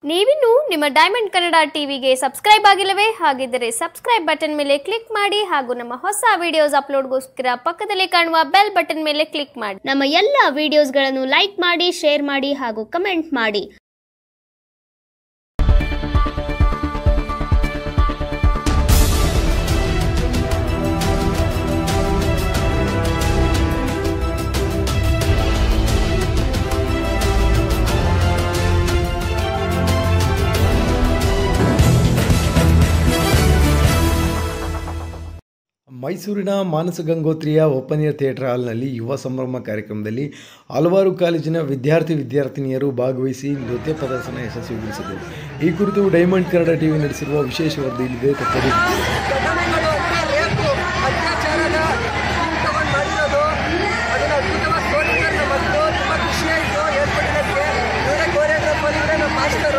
ನೀವಿನ್ನು ನಿಮ್ಮ ಡೈಮಂಡ್ ಕನ್ನಡ ಟಿವಿಗೆ ಸಬ್ಸ್ಕ್ರೈಬ್ ಆಗಿಲ್ಲವೇ ಹಾಗಿದ್ದರೆ ಸಬ್ಸ್ಕ್ರೈಬ್ ಬಟನ್ ಮೇಲೆ ಕ್ಲಿಕ್ ಮಾಡಿ ಹಾಗೂ ನಮ್ಮ ಹೊಸ ವಿಡಿಯೋಸ್ ಅಪ್ಲೋಡ್ಗೋಸ್ಕರ ಪಕ್ಕದಲ್ಲಿ ಕಾಣುವ ಬೆಲ್ ಬಟನ್ ಮೇಲೆ ಕ್ಲಿಕ್ ಮಾಡಿ ನಮ್ಮ ಎಲ್ಲ ವಿಡಿಯೋಸ್ಗಳನ್ನು ಲೈಕ್ ಮಾಡಿ ಶೇರ್ ಮಾಡಿ ಹಾಗೂ ಕಮೆಂಟ್ ಮಾಡಿ ಮೈಸೂರಿನ ಮಾನಸ ಗಂಗೋತ್ರಿಯ ಓಪನ್ ಏರ್ ಥಿಯೇಟರ್ ಹಾಲ್ನಲ್ಲಿ ಯುವ ಸಂಭ್ರಮ ಕಾರ್ಯಕ್ರಮದಲ್ಲಿ ಹಲವಾರು ಕಾಲೇಜಿನ ವಿದ್ಯಾರ್ಥಿ ವಿದ್ಯಾರ್ಥಿನಿಯರು ಭಾಗವಹಿಸಿ ನೃತ್ಯ ಪ್ರದರ್ಶನ ಯಶಸ್ವಿಗೊಳಿಸಿದರು ಈ ಕುರಿತು ಡೈಮಂಡ್ ಕನ್ನಡ ಟಿವಿ ನಡೆಸಿರುವ ವಿಶೇಷ ವರದಿ ಇಲ್ಲಿದೆ ತಪ್ಪದೆ ಘಟನೆಗಳು ರೇಪು ಅತ್ಯಾಚಾರದ ತಗೊಂಡು ಮಾಡಿರೋದು ಅದನ್ನ ಅದ್ಭುತವಾಗಿ ತೋರಿಸಿದ್ರೆ ನಮ್ಮ ಮಕ್ಕಳು ತುಂಬ ಖುಷಿಯಾಯಿತು ಏರ್ಪಡಿರೋಕ್ಕೆ ಇವರೇ ಕೋರಿಯೋಗ್ರಾಫರ್ ಇವರೇ ನಮ್ಮ ಮಾಸ್ಟರು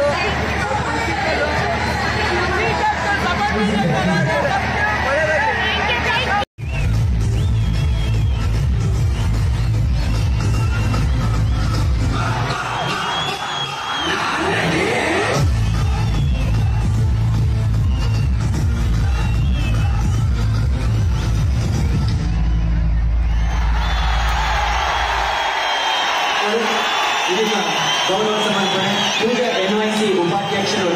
ಇದೀಗ ಗೌರವ ಸಮರ್ಪಣೆ ಈಗ ಎನ್ವೈಸಿ ಉಪಾಧ್ಯಕ್ಷರು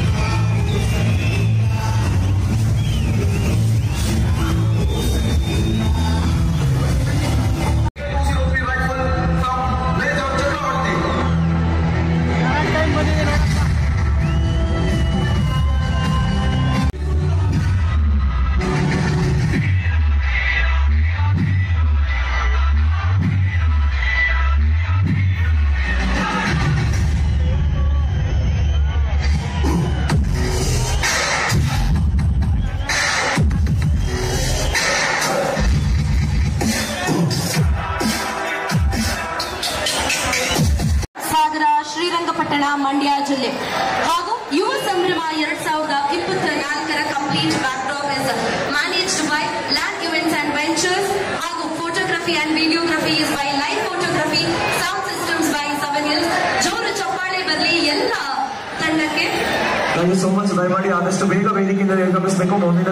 ಸಾಗರ ಶ್ರೀರಂಗಪಟ್ಟಣ ಮಂಡ್ಯ ಜಿಲ್ಲೆ ಹಾಗೂ ಯುವ ಸಂಭ್ರಮ ಎರಡ್ ಸಾವಿರದ ಇಪ್ಪತ್ತ ನಾಲ್ಕರ complete backdrop is managed by land events and ventures ಹಾಗೂ photography and videography is by live photography sound systems by seven years ಜೋರು ಚಪ್ಪಾಳೆ ಬರಲಿ ಎಲ್ಲ ತಂಡಕ್ಕೆ ಥ್ಯಾಂಕ್ ಯು ಸೋ ಮಚ್ ದಯಮಾಡಿ ಆದಷ್ಟು ಬೇಗ ವೇದಿಕೆಯಿಂದ ನಿರ್ಗಮಿಸಬೇಕು ಮುಂದಿನ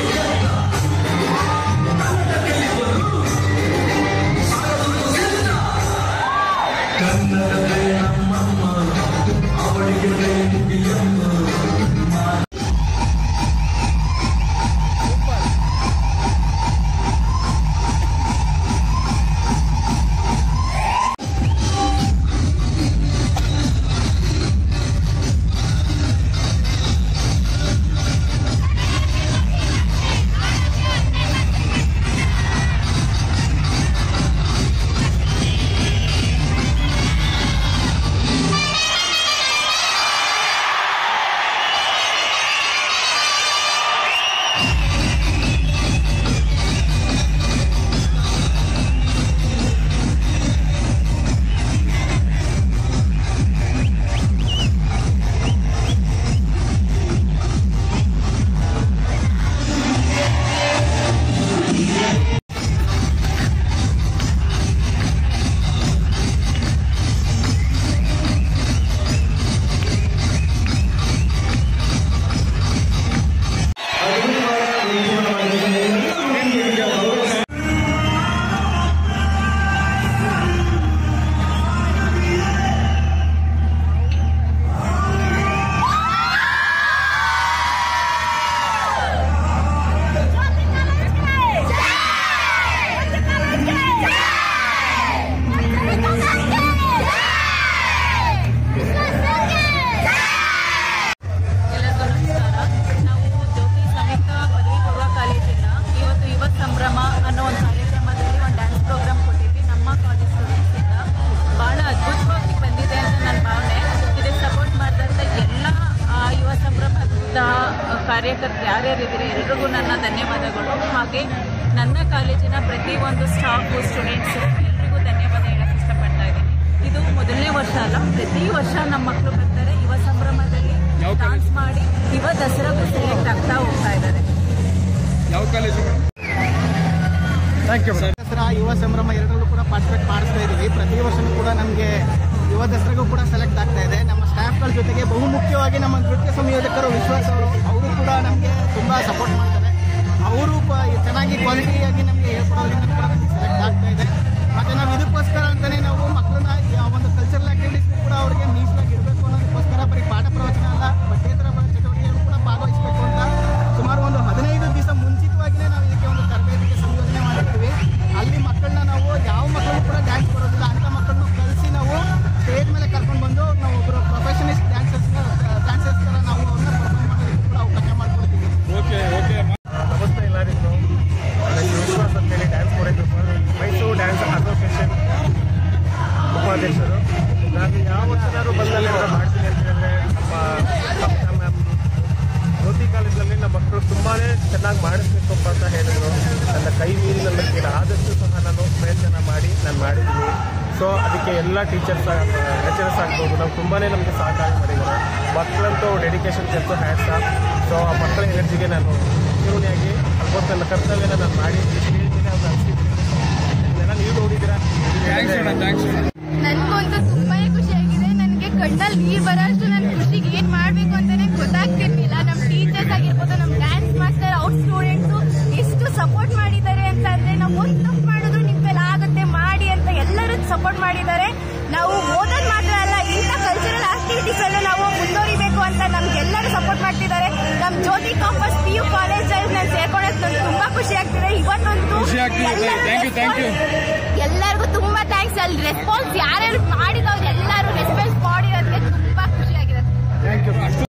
ಎಲ್ಲರಿಗೂ ನಮಸ್ಕಾರ ನಾವು ಜ್ಯೋತಿ ಸಂಯುಕ್ತ ಪದವಿ ಪೂರ್ವ ಕಾಲೇಜಿಂದ ಇವತ್ತು ಯುವ ಸಂಭ್ರಮ ಅನ್ನೋ ಒಂದು ಕಾರ್ಯಕ್ರಮದಲ್ಲಿ ಒಂದು ಡ್ಯಾನ್ಸ್ ಪ್ರೋಗ್ರಾಮ್ ಕೊಟ್ಟಿದ್ವಿ ನಮ್ಮ ಕಾಲೇಜ್ ಸ್ಟೂಡೆಂಟ್ಸಿಂದ ಭಾಳ ಅದ್ಭುತವಾಗಿ ಬಂದಿದೆ ಅಂತ ನನ್ನ ಭಾವನೆ ಇದಕ್ಕೆ ಸಪೋರ್ಟ್ ಮಾಡಿದಂಥ ಎಲ್ಲ ಆ, ಯುವ ಸಂಭ್ರಮದ ಕಾರ್ಯಕರ್ತರು ಯಾರ್ಯಾರು ಇದ್ದೀರಿ ಎಲ್ರಿಗೂ ನನ್ನ ಧನ್ಯವಾದಗಳು ಹಾಗೆ ನನ್ನ ಕಾಲೇಜಿನ ಪ್ರತಿಯೊಂದು ಸ್ಟಾಫು ಸ್ಟೂಡೆಂಟ್ಸು ಎಲ್ರಿಗೂ ಧನ್ಯವಾದ ಹೇಳಕ್ಕೆ ಇಷ್ಟಪಡ್ತಾ ಇದ್ದೀನಿ ಇದು ಮೊದಲನೇ ವರ್ಷ ಅಲ್ಲ ಪ್ರತಿ ವರ್ಷ ನಮ್ಮ ಮಕ್ಕಳು ಬರ್ತಾರೆ ಯುವ ಸಂಭ್ರಮದಲ್ಲಿ ಡಾನ್ಸ್ ಮಾಡಿ ಯುವ ದಸರಾಗೂ ಸೆಲೆಕ್ಟ್ ಆಗ್ತಾ ಹೋಗ್ತಾ ಇದ್ದಾರೆ ಯಾವ ಕಾಲೇಜು ದಸರಾ ಯುವ ಸಂಭ್ರಮ ಎರಡರಲ್ಲೂ ಕೂಡ ಪಾರ್ಟಿಸಿಪೇಟ್ ಮಾಡಿಸ್ತಾ ಇದ್ದೀವಿ ಪ್ರತಿ ವರ್ಷನೂ ಕೂಡ ನಮಗೆ ಯುವ ಯುವ ದಸರಾಗೂ ಕೂಡ ಸೆಲೆಕ್ಟ್ ಆಗ್ತಾ ಇದೆ ನಮ್ಮ ಸ್ಟಾಫ್ಗಳ ಜೊತೆಗೆ ಬಹು ಮುಖ್ಯವಾಗಿ ನಮ್ಮ ನೃತ್ಯ ಸಂಯೋಜಕರು ವಿಶ್ವಾಸ್ ಅವರು ಅವರು ಕೂಡ ನಮಗೆ ತುಂಬ ಸಪೋರ್ಟ್ ಮಾಡ್ತಾರೆ ಅವರು ಪ- ಚೆನ್ನಾಗಿ ಕ್ವಾಲಿಟಿಯಾಗಿ ನಮಗೆ ಹೇಳ್ಕೊಡೋದ್ರಿಂದ ಕೂಡ ನಮಗೆ ಸೆಲೆಕ್ಟ್ ಆಗ್ತಾ ಇದೆ ಮತ್ತು ನಾವು ಇದಕ್ಕೋಸ್ಕರ ಅಂತಲೇ ನಾವು ಮಕ್ಕಳನ್ನ ಯಾವ ಒಂದು ಕಲ್ಚರಲ್ ಆಕ್ಟಿವಿಟೀಸ್ ಕೂಡ ಅವರಿಗೆ ಮೀಸಲಾಗಿ ಇರಬೇಕು ಅನ್ನೋದಕ್ಕೋಸ್ಕರ ಬರೀ ಪಾಠ ಪ್ರವಚನ ಅಲ್ಲ ಪಠ್ಯೇತರ ಚಟುವಟಿಕೆಗಳು ಕೂಡ ಭಾಗವಹಿಸಬೇಕು ಅಂತ ಸುಮಾರು ಒಂದು ಹದಿನೈದು ದಿವಸ ಮುಂಚಿತವಾಗಿಯೇ ನಾವು ಇದಕ್ಕೆ ಒಂದು ತರಬೇತಿಗೆ ಸಂಯೋಜನೆ ಮಾಡಿರ್ತೀವಿ ಅಲ್ಲಿ ಮಕ್ಕಳನ್ನ ನಾವು ಯಾವ ಮಕ್ಕಳು ಕೂಡ ಡ್ಯಾನ್ಸ್ ಬರೋದಿಲ್ಲ ಅಂತ ಮಕ್ಕಳನ್ನು ಕಲಿಸಿ ನಾವು ಸ್ಟೇಜ್ ಮೇಲೆ ಕರ್ಕೊಂಡು ಬಂದು ನಾವು ಒಬ್ಬರು ಪ್ರೊಫೆಷನಿಸ್ಟ್ ಡ್ಯಾನ್ಸರ್ಸ್ ಡ್ಯಾನ್ಸರ್ಸ್ ಥರ ನಾವು ಅವ್ರನ್ನ ಪರ್ಫಾರ್ಮ್ ಮಾಡೋದಕ್ಕೆ ಕೂಡ ಅವಕಾಶ ಮಾಡ್ಕೊಡ್ತೀವಿ ಓಕೆ ಓಕೆ ನಮಸ್ತೆ ಎಲ್ಲರಿಗೂ ನನ್ನ ವಿಶ್ವಾಸ್ ಅಂತೇಳಿ dance choreographer Mysuru dance association ಉಪಾಧ್ಯಕ್ಷರು ನಾನು ಯಾವ ವರ್ಷನಾದ್ರು ಬಂದಲ್ಲಿ ಏನಾದ್ರು ಮಾಡ್ತೀನಿ ಅಂತ ಹೇಳಿದ್ರೆ ನಮ್ಮ ನಮ್ಮ ಜ್ಯೋತಿ ಕಾಲೇಜಲ್ಲಿ ನಮ್ಮ ಮಕ್ಕಳು ತುಂಬಾ ಚೆನ್ನಾಗಿ ಮಾಡಿಸ್ಬೇಕು ಅಂತ ಹೇಳಿದ್ರು ನನ್ನ ಕೈ ಮೀರಿ ನನ್ನ ಕೈಲಿ ಆದಷ್ಟು ಸಹ ನಾನು ಪ್ರಯತ್ನ ಮಾಡಿ ನಾನು ಮಾಡಿದ್ದೀನಿ ಸೊ ಅದಕ್ಕೆ ಎಲ್ಲ ಟೀಚರ್ಸ್ ಲೆಕ್ಚರರ್ಸ್ ಆಗ್ಬೋದು ನಾವು ತುಂಬಾ ನಮಗೆ ಸಹಕಾರ ಮಾಡಿದ್ದಾರೆ ಮಕ್ಕಳಂತೂ ಡೆಡಿಕೇಶನ್ ಕೆಲಸ ಹ್ಯಾಟ್ಸ ಸೊ ಆ ಮಕ್ಕಳ ಎನರ್ಜಿಗೆ ನಾನು ಕಿರುಣಿಯಾಗಿ ಆಲ್ಮೋಸ್ಟ್ ನನ್ನ ಕರ್ತವ್ಯನ ನಾನು ಮಾಡಿ ಈ ಸ್ಟೇಜ್ ಮೇಲೆ ಅವ್ರನ್ನ ಹಚ್ಚಿದ್ದೀನಿ ಇದೆಲ್ಲ ನೀವು ನೋಡಿದ್ದೀರಾ ಥ್ಯಾಂಕ್ಸ್ ಅಣ್ಣ ಥ್ಯಾಂಕ್ಸ್ ನನ್ಗಂತೂ ತುಂಬಾನೇ ಖುಷಿಯಾಗಿದೆ ನನಗೆ ಕಣ್ಣಲ್ಲಿ ನೀರು ಬರೋಷ್ಟು ನನ್ನ ಖುಷಿಗೆ ಏನ್ ಮಾಡ್ಬೇಕು ಅಂತಾನೆ ಗೊತ್ತಾಗ್ತಿರ್ಲಿಲ್ಲ ನಮ್ಮ ಟೀಚರ್ಸ್ ಆಗಿರ್ಬೋದು ನಮ್ಮ ಡ್ಯಾನ್ಸ್ ಮಾಸ್ಟರ್ ಅವ್ರ ಸ್ಟೂಡೆಂಟ್ಸು ಎಷ್ಟು ಸಪೋರ್ಟ್ ಮಾಡಿದ್ದಾರೆ ಅಂತ ಅಂದ್ರೆ ನಾವು ಒಂದು ತಪ್ಪು ಮಾಡಿದ್ರು ನಿಮ್ ಕೈಲಿ ಆಗುತ್ತೆ ಮಾಡಿ ಅಂತ ಎಲ್ಲರೂ ಸಪೋರ್ಟ್ ಮಾಡಿದ್ದಾರೆ ನಾವು ಓದೋದು ಮಾತ್ರ ಅಲ್ಲ ಇಂಥ ಕಲ್ಚರಲ್ ಆಕ್ಟಿವಿಟೀಸ್ ಅಲ್ಲೂ ನಾವು ಮುಂದುವರಿಬೇಕು ಅಂತ ನಮ್ಗೆಲ್ಲರೂ ಸಪೋರ್ಟ್ ಮಾಡ್ತಿದ್ದಾರೆ ನಮ್ಮ Jyothi campus P U college ಅಲ್ಲಿ ನಾನು ಸೇರ್ಕೊಳ್ಳೋದು ನಂಗೆ ತುಂಬಾ ಖುಷಿ ಆಗ್ತಿದೆ ಇವತ್ತಂತೂ ಖುಷಿ ಆಗ್ತಿದೆ. Thank you, thank you. ಎಲ್ಲರಿಗೂ ತುಂಬಾ ಥ್ಯಾಂಕ್ಸ್ ಅಲ್ಲಿ ರೆಸ್ಪಾನ್ಸ್ ಯಾರ್ಯಾರು ಮಾಡಿದವ್ರು ಎಲ್ಲರೂ ರೆಸ್ಪಾನ್ಸ್ ಮಾಡಿರೋದಕ್ಕೆ ತುಂಬಾ ಖುಷಿಯಾಗಿದೆ ಥ್ಯಾಂಕ್ ಯು